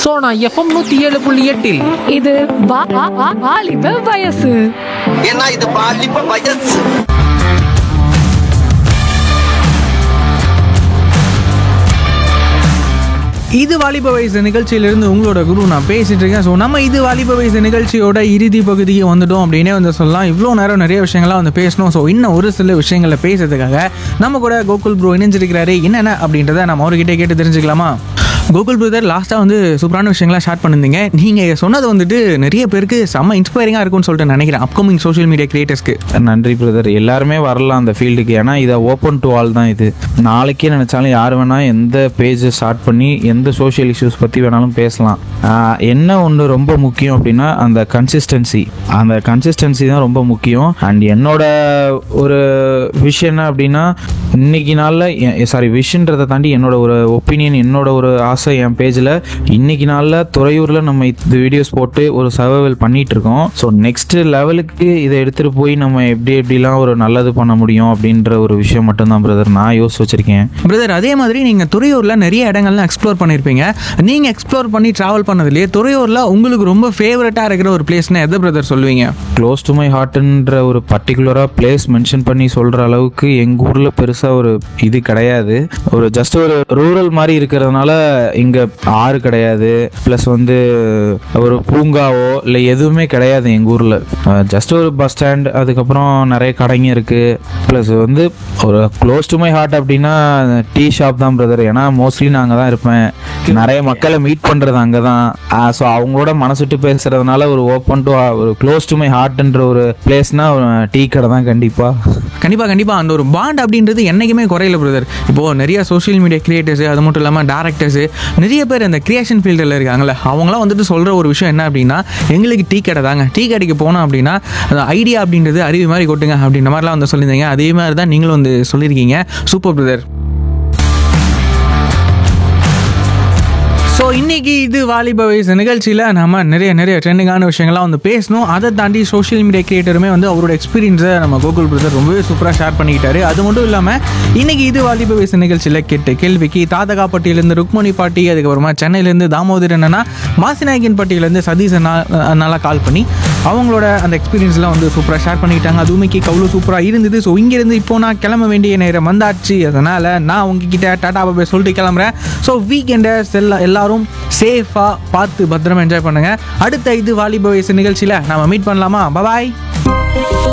Sona FM நூத்தி ஏழு புள்ளி எட்டில் இது வா- வா- வா- வாலிப வயசு ஏன்னா இது பாலிப்ப வயசு இது வாலிப வயசு நிகழ்ச்சியிலிருந்து உங்களோட குரு நான் பேசிட்டு இருக்கேன் ஸோ நம்ம இது வாலிப வயசு நிகழ்ச்சியோட இறுதி பகுதிக்கு வந்துட்டோம் அப்படின்னே வந்து சொல்லலாம் இவ்வளோ நேரம் நிறைய விஷயங்கள்லாம் வந்து பேசணும் ஸோ இன்னும் ஒரு சில விஷயங்களை பேசுறதுக்காக நம்ம கூட கோகுல் ப்ரோ இணைஞ்சிருக்கிறாரு என்னென்ன அப்படின்றத நம்ம அவர்கிட்ட கேட்டு தெரிஞ்சுக்கலாமா கோகுல் பிரதர் லாஸ்ட்டாக வந்து சூப்பரான விஷயங்கள்லாம் ஷேர் பண்ணிருந்தீங்க நீங்கள் சொன்னது வந்துட்டு நிறைய பேருக்கு செம்ம இன்ஸ்பைரிங்காக இருக்கும்னு சொல்லிட்டு நினைக்கிறேன் அப்கமிங் சோஷியல் மீடியா கிரியேட்டர்ஸ்க்கு நன்றி பிரதர் எல்லாருமே வரலாம் அந்த ஃபீல்டுக்கு ஏன்னா இதை ஓப்பன் டு ஆல் தான் இது நாளைக்கே நினச்சாலும் யார் வேணால் எந்த பேஜை ஸ்டார்ட் பண்ணி எந்த சோஷியல் இஷ்யூஸ் பற்றி வேணாலும் பேசலாம் ஆஹ் என்ன ஒன்று ரொம்ப முக்கியம் அப்படின்னா அந்த கன்சிஸ்டன்சி அந்த கன்சிஸ்டன்சி தான் ரொம்ப முக்கியம் அண்ட் என்னோட ஒரு விஷயம் என்ன அப்படின்னா இன்னைக்கு நாளில் சாரி விஷன்றதை தாண்டி என்னோட ஒரு ஒப்பீனியன் என்னோட ஒரு ஆசை என் பேஜில் இன்னைக்கு நாளில் துறையூரில் நம்ம இந்த வீடியோஸ் போட்டு ஒரு சர்வைவல் பண்ணிட்டு இருக்கோம் ஸோ நெக்ஸ்ட் லெவலுக்கு இதை எடுத்துகிட்டு போய் நம்ம எப்படி எப்படிலாம் ஒரு நல்லது பண்ண முடியும் அப்படின்ற ஒரு விஷயம் மட்டும்தான் பிரதர் நான் யோசிச்சு வச்சிருக்கேன் பிரதர் அதே மாதிரி நீங்கள் துறையூரில் நிறைய இடங்கள்லாம் எக்ஸ்ப்ளோர் பண்ணியிருப்பீங்க நீங்கள் எக்ஸ்ப்ளோர் பண்ணி ட்ராவல் பண்ணதுலேயே துறையூரில் உங்களுக்கு ரொம்ப ஃபேவரட்டாக இருக்கிற ஒரு பிளேஸ்னா எதை பிரதர் சொல்லுவீங்க க்ளோஸ் டு மை ஹார்ட்ன்ற ஒரு பர்டிகுலராக பிளேஸ் மென்ஷன் பண்ணி சொல்கிற அளவுக்கு எங்கள் ஊரில் பெருசாக ஒரு இது கிடையாது ஒரு ஜஸ்ட் ஒரு ரூரல் மாதிரி இருக்கிறதுனால இங்கே ஆறு கிடையாது ப்ளஸ் வந்து ஒரு பூங்காவோ இல்லை எதுவுமே கிடையாது எங்கள் ஊரில் ஜஸ்ட் ஒரு பஸ் ஸ்டாண்ட் அதுக்கப்புறம் நிறைய கடைங்க இருக்குது ப்ளஸ் வந்து ஒரு க்ளோஸ் டு மை ஹார்ட் அப்படின்னா டீ ஷாப் தான் பிரதர் ஏன்னா மோஸ்ட்லி நான் அங்கே தான் இருப்பேன் நிறைய மக்களை மீட் பண்ணுறது அங்கே தான் ஸோ அவங்களோட மனசுட்டு பேசுறதுனால ஒரு ஓப்பன் டு ஒரு க்ளோஸ் டு மை ஹார்ட்ன்ற ஒரு பிளேஸ்னா டீ கடை தான் கண்டிப்பாக கண்டிப்பாக கண்டிப்பாக அந்த ஒரு பாண்ட் அப்படின்றது என்றைக்குமே குறையல பிரதர் இப்போது நிறைய சோஷியல் மீடியா கிரியேட்டர்ஸ் அது மட்டும் இல்லாமல் டேரக்டர்ஸு நிறைய பேர் அந்த கிரியேஷன் ஃபீல்டில் இருக்காங்கல்ல அவங்களாம் வந்துட்டு சொல்கிற ஒரு விஷயம் என்ன அப்படின்னா எங்களுக்கு டீ கடை தாங்க டீ கடைக்கு போனோம் அப்படின்னா அந்த ஐடியா அப்படின்றது அருவி மாதிரி கொட்டுங்க அப்படின்ற மாதிரிலாம் வந்து சொல்லியிருந்தீங்க அதே மாதிரி தான் நீங்களும் வந்து சொல்லியிருக்கீங்க சூப்பர் பிரதர் ஸோ இன்னைக்கு இது வாலிப வயசு நிகழ்ச்சியில் நம்ம நிறைய நிறைய ட்ரெண்டிங்கான விஷயங்கள்லாம் வந்து பேசணும் அதை தாண்டி சோஷியல் மீடியா கிரியேட்டருமே வந்து அவரோட எக்ஸ்பீரியன்ஸை நம்ம கோகுல் பிரதர் ரொம்பவே சூப்பராக ஷேர் பண்ணிக்கிட்டாரு அது மட்டும் இல்லாமல் இன்னைக்கு இது வாலிப வயசு நிகழ்ச்சியில் கேட்ட கேள்விக்கு தாதகாப்பட்டியிலேருந்து ருக்மணி பாட்டி அதுக்கப்புறமா சென்னையிலேருந்து தாமோதர் என்னன்னா மாசிநாயகன் பட்டியிலேருந்து சதீஷ் அண்ணா அண்ணாலாம் கால் பண்ணி அவங்களோட அந்த எக்ஸ்பீரியன்ஸ்லாம் வந்து சூப்பராக ஷேர் பண்ணிக்கிட்டாங்க அதுவுமே கேட்க அவ்வளோ சூப்பராக இருந்தது ஸோ இங்கேருந்து இப்போ நான் கிளம்ப வேண்டிய நேரம் வந்தாச்சு அதனால் நான் உங்ககிட்ட டாடா பாபே சொல்லிட்டு கிளம்புறேன் ஸோ வீக்கெண்டை செல்ல எல்லாரும் சேஃபாக பார்த்து பத்திரமா என்ஜாய் பண்ணுங்கள் அடுத்த இது வாலிப வயசு நிகழ்ச்சியில் நம்ம மீட் பண்ணலாமா பபாய்